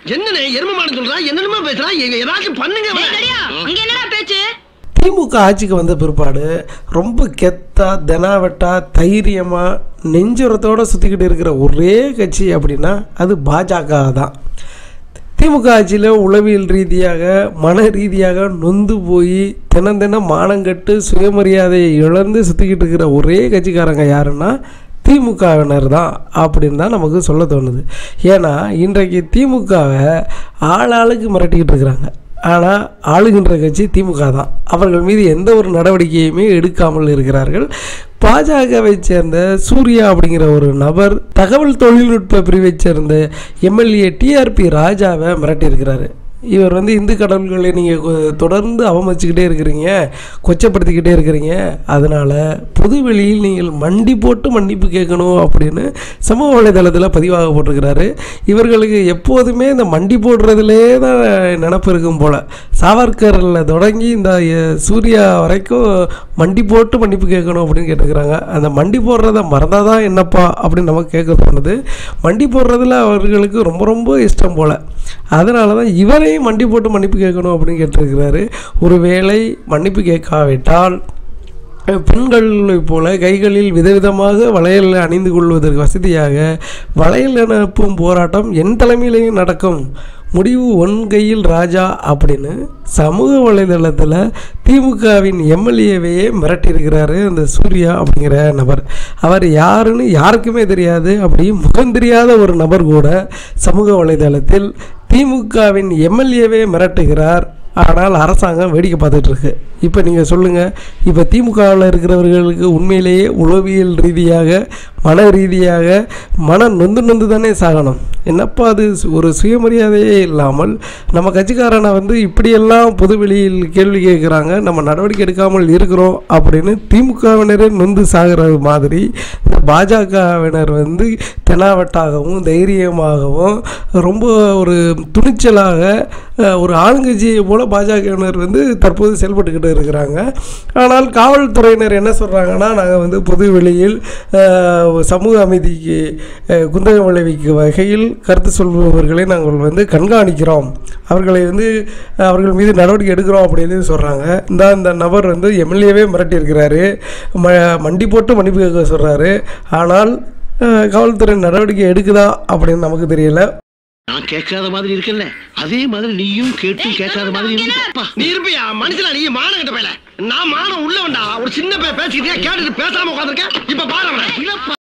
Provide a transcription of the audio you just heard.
என்னண்ணே எரும மாடு சொல்றா என்னென்னமோ பேசுறா எ- ஏதாச்சும் பண்ணுங்க டேய், அவனை. கடியா, அங்க என்னடா பேச்சு திமுக ஆட்சிக்கு வந்த பிற்பாடு ரொம்ப கெத்தா தெனாவட்டா தைரியமா நெஞ்சுரத்தோட சுற்றிக்கிட்டு இருக்கிற ஒரே கட்சி அப்படின்னா அது பாஜக தான் திமுக ஆட்சியில் உளவியல் ரீதியாக மன ரீதியாக நொந்து போய் தினம் தினம் மானங்கட்டு சுயமரியாதையை இழந்து சுற்றிக்கிட்டு இருக்கிற ஒரே கட்சிக்காரங்க யாருன்னா திமுகவினர் தான் அப்படின்னு தான் நமக்கு சொல்ல தோணுது ஏன்னா இன்றைக்கு திமுகவை ஆளாளுக்கு மிரட்டிக்கிட்டு இருக்கிறாங்க ஆனால் ஆளுகின்ற கட்சி திமுக தான் அவர்கள் மீது எந்த ஒரு நடவடிக்கையுமே எடுக்காமல் இருக்கிறார்கள் பாஜகவை சேர்ந்த சூர்யா அப்படிங்கிற ஒரு நபர் தகவல் தொழில்நுட்ப பிரிவைச் சேர்ந்த எம்எல்ஏ டிஆர்பி ராஜாவை மிரட்டியிருக்கிறாரு இவர் வந்து இந்து கடவுள்களை நீங்கள் தொடர்ந்து அவமதிச்சுக்கிட்டே இருக்கிறீங்க கொச்சப்படுத்திக்கிட்டே இருக்கிறீங்க அதனால் பொது வெளியில் நீங்கள் மண்டி போட்டு மன்னிப்பு கேட்கணும் அப்படின்னு சமூக வலைதளத்தில் பதிவாக போட்டிருக்கிறாரு இவர்களுக்கு எப்போதுமே இந்த மண்டி போடுறதுலே தான் நினப்பு இருக்கும் போல் சாவர்கரில் தொடங்கி இந்த அஹ், சூர்யா வரைக்கும் மண்டி போட்டு மன்னிப்பு கேட்கணும் அப்படின்னு கேட்டிருக்கிறாங்க அந்த மண்டி போடுறத மறந்தால் தான் என்னப்பா அப்படின்னு நமக்கு கேட்க தோணுது மண்டி போடுறதுல அவர்களுக்கு ரொம்ப ரொம்ப இஷ்டம் போல் அதனால தான் இவரையும் மண்டி போட்டு மன்னிப்பு கேட்கணும் அப்படின்னு கேட்டிருக்கிறாரு ஒருவேளை மன்னிப்பு கேட்காவிட்டால் பெண்களைப் போல கைகளில் விதவிதமாக வளையல் அணிந்து கொள்வதற்கு வசதியாக வளையல் அனுப்பும் போராட்டம் என் தலைமையிலேயும் நடக்கும் முடிவு ஒன் கையில் ராஜா அப்படின்னு சமூக வலைதளத்தில் திமுகவின் எம்எல்ஏவையே மிரட்டியிருக்கிறாரு அந்த சூர்யா அப்படிங்கிற நபர் அவர் யாருன்னு யாருக்குமே தெரியாது அப்படி முகம் தெரியாத ஒரு நபர் கூட சமூக வலைதளத்தில் திமுகவின் எம்எல்ஏவே மிரட்டுகிறார் ஆனால் அரசாங்கம் வேடிக்கை பார்த்துட்டு இருக்கு இப்போ நீங்கள் சொல்லுங்கள் இப்போ திமுகவில் இருக்கிறவர்களுக்கு உண்மையிலேயே உளவியல் ரீதியாக மன ரீதியாக மன நொந்து நொந்து தானே சாகணும் என்னப்பா அது சு- ஒரு சுயமரியாதையே இல்லாமல் நம்ம கட்சிக்காரனை வந்து இப்படியெல்லாம் பொது வெளியில் கேள்வி கேட்குறாங்க நம்ம நடவடிக்கை எடுக்காமல் இருக்கிறோம் அப்படின்னு திமுகவினரே நொந்து சாகிற மாதிரி இந்த பாஜகவினர் வந்து தெனாவட்டாகவும் தைரியமாகவும் ரொம்ப ஒரு துணிச்சலாக அஹ், ஒரு ஆளுங்கட்சியை போல பாஜகவினர் வந்து தற்போது செயல்பட்டுக்கிட்டு இருக்கிறாங்க ஆனால் காவல்துறையினர் என்ன சொல்கிறாங்கன்னா நாங்கள் வந்து பொது வெளியில் அஹ், சமூக அமைதிக்கு அஹ், குந்தகம் விளைவிக்கும் வகையில் கருத்து சொல்பவர்களை நாங்கள் வந்து கண்காணிக்கிறோம் அவர்களை வந்து அஹ், அவர்கள் மீது நடவடிக்கை எடுக்கிறோம் அப்படின்னு சொல்கிறாங்க இந்த இந்த நபர் வந்து எம்எல்ஏவே மிரட்டியிருக்கிறாரு ம மண்டி போட்டு மன்னிப்பு கேட்க சொல்கிறாரு ஆனால் அஹ், காவல்துறை நடவடிக்கை எடுக்குதா அப்படின்னு நமக்கு தெரியல நான் கேட்காத மாதிரி இருக்கல அதே மாதிரி நீயும் கேட்டு கேட்காத மாதிரி இருப்பா. நீ இருப்பியா மனுஷனா நீ மானம் கிட்ட போயல நான் மானம் உள்ளவன்டா ஒரு சின்ன பையன் பேசிக்கிட்டே கேட்டுட்டு பேசாம உட்காந்துருக்கேன் இப்ப பாரு அவனை.